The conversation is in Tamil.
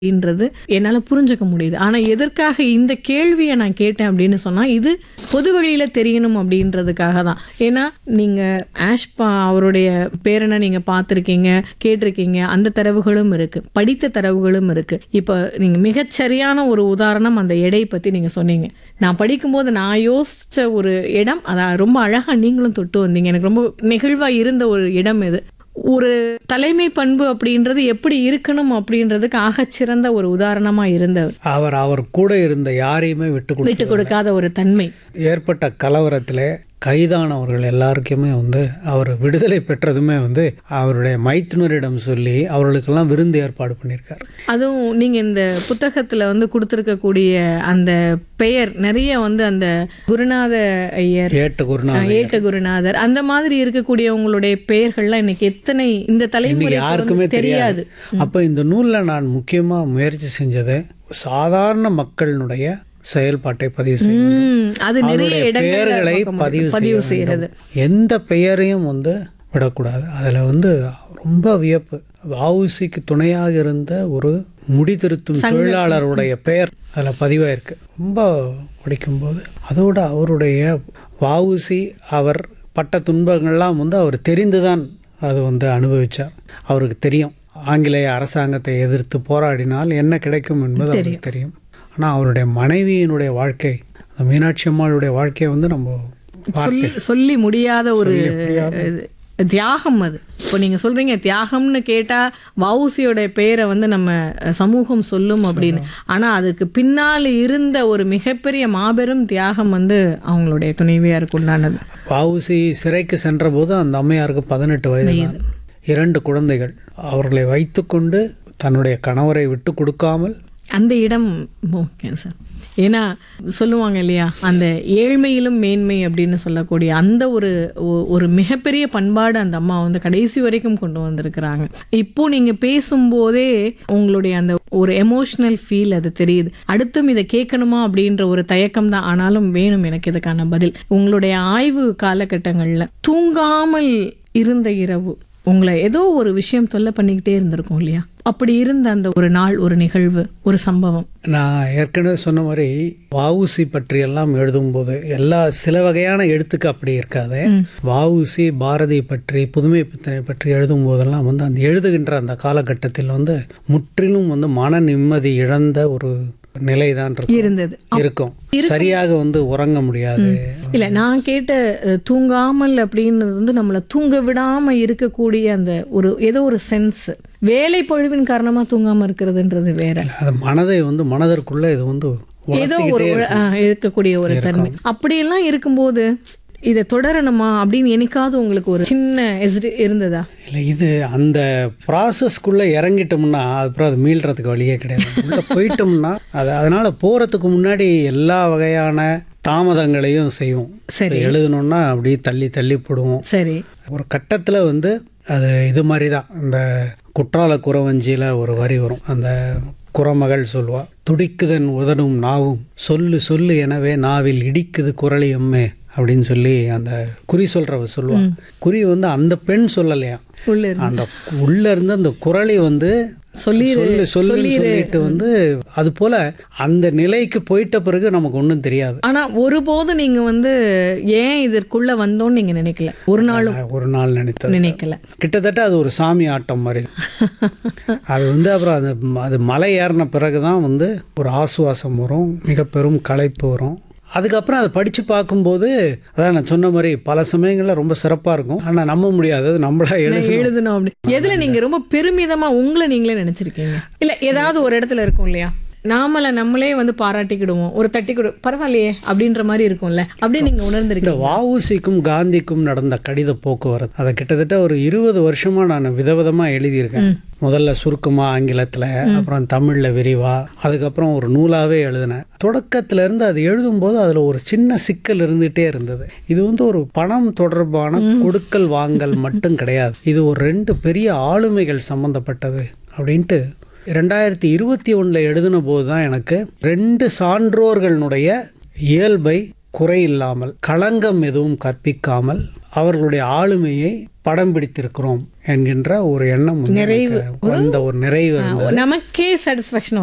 அப்படின்றது என்னால புரிஞ்சுக்க முடியுது ஆனா எதற்காக இந்த கேள்வியை நான் கேட்டேன் அப்படின்னு சொன்னா இது பொது வழியில தெரியணும் அப்படின்றதுக்காக தான் ஏன்னா நீங்க ஆஷ்பா அவருடைய பேரனை நீங்க பார்த்திருக்கீங்க கேட்டிருக்கீங்க அந்த தரவுகளும் இருக்கு படித்த தரவுகளும் இருக்கு இப்போ நீங்க மிகச்சரியான ஒரு உதாரணம் அந்த எடை பத்தி நீங்க சொன்னீங்க நான் படிக்கும்போது நான் யோசிச்ச ஒரு இடம் அதான் ரொம்ப அழகா நீங்களும் தொட்டு வந்தீங்க எனக்கு ரொம்ப நெகிழ்வா இருந்த ஒரு இடம் இது ஒரு தலைமை பண்பு அப்படின்றது எப்படி இருக்கணும் அப்படின்றதுக்கு ஆகச்சிறந்த ஒரு உதாரணமா இருந்தவர் அவர் அவர் கூட இருந்த யாரையுமே விட்டு கொடுத்து விட்டு கொடுக்காத ஒரு தன்மை ஏற்பட்ட கலவரத்தில் கைதானவர்கள் எல்லாருக்குமே வந்து அவர் விடுதலை பெற்றதுமே வந்து அவருடைய மைத்துனரிடம் சொல்லி அவர்களுக்கெல்லாம் விருந்து ஏற்பாடு பண்ணியிருக்காரு அதுவும் நீங்க இந்த புத்தகத்துல வந்து கொடுத்துருக்கக்கூடிய அந்த பெயர் நிறைய வந்து அந்த குருநாத ஐயர் ஏட்ட குருநாதர் ஏட்ட குருநாதர் அந்த மாதிரி இருக்கக்கூடியவங்களுடைய பெயர்கள்லாம் இன்னைக்கு எத்தனை இந்த தலைமுறை யாருக்குமே தெரியாது அப்போ இந்த நூலில் நான் முக்கியமாக முயற்சி செஞ்சது சாதாரண மக்களினுடைய செயல்பாட்டை பதிவு செய்வது ம், அது நிறைய அவருடைய இடங்கள்ல பெயர்களை பார்க்க முடியும். பதிவு பதிவு செய்ய செய்யறது வேண்டும். எந்த பெயரையும் வந்து விடக்கூடாது அதில் வந்து ரொம்ப வியப்பு வஉசிக்கு துணையாக இருந்த ஒரு முடி திருத்தும் தொழிலாளருடைய பெயர் அதில் பதிவாயிருக்கு ரொம்ப படிக்கும்போது அதோட அவருடைய வஉசி அவர் பட்ட துன்பங்கள்லாம் வந்து அவர் தெரிந்துதான் அது வந்து அனுபவிச்சார் அவருக்கு தெரியும் ஆங்கிலேய அரசாங்கத்தை எதிர்த்து போராடினால் என்ன கிடைக்கும் என்பது அவருக்கு தெரியும் ஆனால் அவருடைய மனைவியினுடைய வாழ்க்கை அந்த மீனாட்சி அம்மாளுடைய வாழ்க்கையை வந்து நம்ம சொல்லி சொல்லி முடியாத ஒரு இது, தியாகம் அது இப்போ நீங்க சொல்றீங்க தியாகம்னு கேட்டா வவுசியோட பெயரை வந்து நம்ம அஹ், சமூகம் சொல்லும் அப்படின்னு ஆனா அதுக்கு பின்னால் இருந்த ஒரு மிகப்பெரிய மாபெரும் தியாகம் வந்து அவங்களுடைய துணைவியாருக்கு உண்டானது வஉசி சிறைக்கு சென்றபோது அந்த அம்மையாருக்கு பதினெட்டு வயது தான். இரண்டு குழந்தைகள் அவர்களை வைத்துக்கொண்டு தன்னுடைய கணவரை விட்டு கொடுக்காமல் அந்த இடம் ஓகே சார் ஏன்னா சொல்லுவாங்க இல்லையா அந்த ஏழ்மையிலும் மேன்மை அப்படின்னு சொல்லக்கூடிய அந்த ஒரு ஒ- ஒரு மிகப்பெரிய பண்பாடு அந்த அம்மா வந்து கடைசி வரைக்கும் கொண்டு வந்திருக்கிறாங்க இப்போ நீங்க பேசும்போதே உங்களுடைய அந்த ஒரு எமோஷனல் ஃபீல் அது தெரியுது அடுத்தும் இதை கேட்கணுமா அப்படின்ற ஒரு தயக்கம் தான் ஆனாலும் வேணும் எனக்கு இதுக்கான பதில் உங்களுடைய ஆய்வு காலகட்டங்கள்ல தூங்காமல் இருந்த இரவு உங்களை ஏதோ ஒரு விஷயம் தொல்லை பண்ணிக்கிட்டே இருந்திருக்கும் இல்லையா அப்படி இருந்த அந்த ஒரு நாள் ஒரு நிகழ்வு ஒரு சம்பவம் நான் ஏற்கனவே சொன்ன மாதிரி வஉசி பற்றி எல்லாம் எழுதும்போது எல்லா சில வகையான எழுத்துக்கு அப்படி இருக்காது வஉசி பாரதி பற்றி புதுமை பித்தனை பற்றி எழுதும் போதெல்லாம் வந்து அந்த எழுதுகின்ற அந்த காலகட்டத்தில் வந்து முற்றிலும் வந்து மன நிம்மதி இழந்த ஒரு நிலைதான் இருக்கும் இருந்தது இருக்கும் சரியாக வந்து உறங்க முடியாது இல்ல நான் கேட்ட அஹ், தூங்காமல் அப்படின்றது வந்து நம்மளை தூங்க விடாம இருக்கக்கூடிய அந்த ஒரு ஏதோ ஒரு சென்ஸ் வேலை பொழிவின் காரணமா தூங்காம இருக்கிறதுன்றது வேற அது மனதை வந்து மனதிற்குள்ள இது வந்து ஏதோ ஒரு வளர்த்துக்கிட்டே ஆஹ், இருக்கக்கூடிய ஒரு தன்மை அப்படியெல்லாம் இருக்கும்போது இதை தொடரணுமா அப்படின்னு என்னைக்காவது உங்களுக்கு ஒரு சின்ன எஸ்டி இருந்ததா இல்லை இது அந்த ப்ராசஸ்க்குள்ளே இறங்கிட்டோம்னா அப்புறம் அது மீள்றதுக்கு வழியே கிடையாது உள்ளே போயிட்டோம்னா அது அதனால் போகிறதுக்கு முன்னாடி எல்லா வகையான தாமதங்களையும் செய்வோம் சரி எழுதணும்னா அப்படியே தள்ளி தள்ளி போடுவோம் சரி ஒரு கட்டத்தில் வந்து அது இது மாதிரி தான் இந்த குற்றால குறவஞ்சியில் ஒரு வரி வரும் அந்த குறமகள் சொல்லுவா துடிக்குதன் உதடும் நாவும் சொல்லு சொல்லு எனவே நாவில் இடிக்குது குரலி அம்மே அப்படின்னு சொல்லி அந்த குறி சொல்றவ சொல்லுவா குறி வந்து அந்த பெண் சொல்லலையா உள்ள இருந்து. அந்த உள்ள இருந்து அந்த குரலை வந்து சொல்லிரு சொல்லு சொல்லுன்னு சொல்லிட்டு வந்து அது போல அந்த நிலைக்கு போயிட்ட பிறகு நமக்கு ஒன்றும் தெரியாது ஆனா ஒருபோதும் நீங்க வந்து ஏன் இதற்குள்ள வந்தோம்னு நீங்க நினைக்கல ஒரு நாளும் நான் ஒரு நாள் நினைத்தது நினைக்கல கிட்டத்தட்ட அது ஒரு சாமி ஆட்டம் மாதிரி அது வந்து அப்புறம் அது அது மலை ஏறின பிறகு தான் வந்து ஒரு ஆசுவாசம் வரும் மிக பெரும் களைப்பு வரும் அதுக்கப்புறம் அதை படித்து பார்க்கும்போது அதான் நான் சொன்ன மாதிரி பல சமயங்களில் ரொம்ப சிறப்பாக இருக்கும் ஆனால் நம்ப முடியாது அது நம்மளா எழுத எழுதணும் அப்படி எதுல நீங்க ரொம்ப பெருமிதமா உங்களை நீங்களே நினைச்சிருக்கீங்க இல்ல ஏதாவது ஒரு இடத்துல இருக்கும் இல்லையா நாமல நம்மளே வந்து பாராட்டிக்கிடுவோம் ஒரு தட்டி கொடு பரவாயில்லையே அப்படின்ற மாதிரி இருக்கும்ல அப்படியே நீங்க இந்த உணர்ந்திருக்கீங்க வஉசிக்கும் காந்திக்கும் நடந்த கடித போக்குவரத்து அதை கிட்டத்தட்ட ஒரு இருபது வருஷமா நான் விதவிதமாக எழுதியிருக்கேன் முதல்ல சுருக்கமா ஆங்கிலத்தில் அப்புறம் தமிழில் விரிவா அதுக்கப்புறம் ஒரு நூலாவே எழுதினேன் தொடக்கத்துல இருந்து அது எழுதும்போது அதில் ஒரு சின்ன சிக்கல் இருந்துகிட்டே இருந்தது இது வந்து ஒரு பணம் தொடர்பான கொடுக்கல் வாங்கல் மட்டும் கிடையாது இது ஒரு ரெண்டு பெரிய ஆளுமைகள் சம்பந்தப்பட்டது அப்படின்ட்டு ரெண்டாயிரத்தி இருபத்தி ஒன்றில் எழுதின போது தான் எனக்கு ரெண்டு சான்றோர்களுடைய இயல்பை குறை இல்லாமல் களங்கம் எதுவும் கற்பிக்காமல் அவர்களுடைய ஆளுமையை படம் பிடித்திருக்கிறோம் என்கின்ற ஒரு எண்ணம் வந்து எனக்கு வந்த ஒரு நிறைவு இருந்தது. நமக்கே சாட்டிஸ்ஃபேக்ஷன்